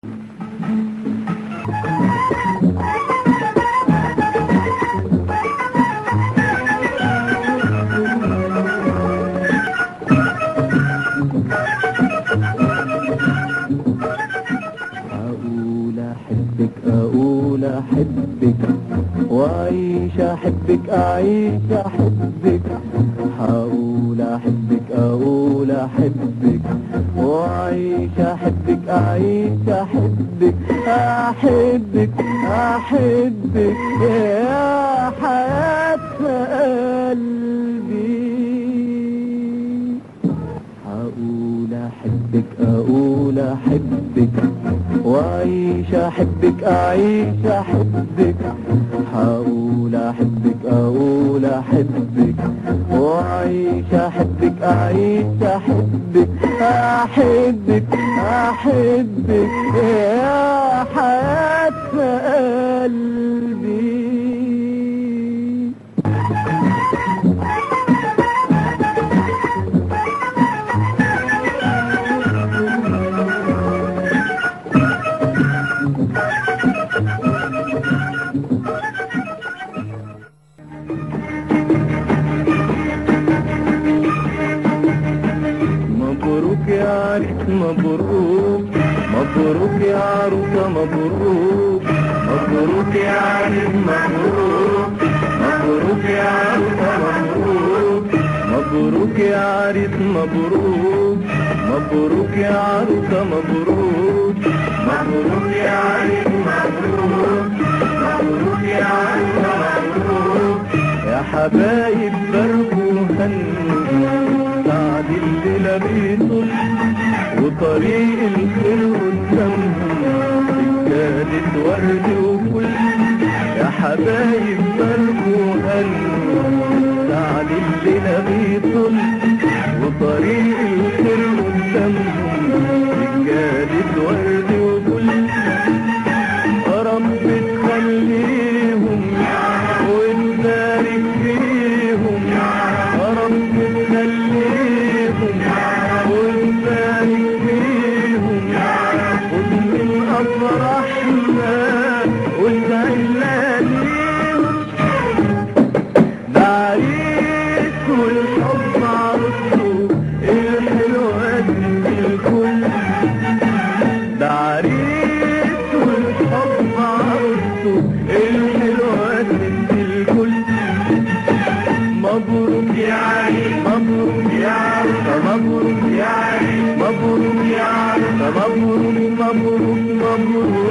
أقول أحبك أقول أحبك وأعيش أحبك أعيش أحبك هقول أحبك أقول أحبك وأعيش أحبك أعيش أحبك أحبك أحبك يا حياة قلبي أقول أحبك أقول أحبك وأعيش أحبك أعيش أحبك هقول أحبك أقول أحبك وأعيش أحبك أعيش أحبك أحبك أحبك يا حياة قلبي مبروك يا عريس مبروك مبروك يا عروسة مبروك مبروك يا عريس مبروك مبروك يا عروسة مبروك مبروك يا عريس مبروك مبروك يا عروسة مبروك مبروك يا عريس مبروك مبروك يا عروسة مبروك يا حبايب باركوا هنوا بعد الليلة بيطل وطريق الخير قدامهم رجالة ورد وفل يا حبايب باركوا هنوا بعد الليلة بيطل وطريق الخير قدامهم رجالة ورد وفل رب تخليهم وتبارك فيهم رب تخليهم وتبارك فيهم خذ من افراحنا وادعي ليهم ده عريس والحب عروسه الحلوة دي الكل ده عريس والحب عروسته الحلوة دي الكل مبروك يا عريس مبروك يا عروسة مبروك يا عريس مبروك يا عروسة مبروك مبروك مبروك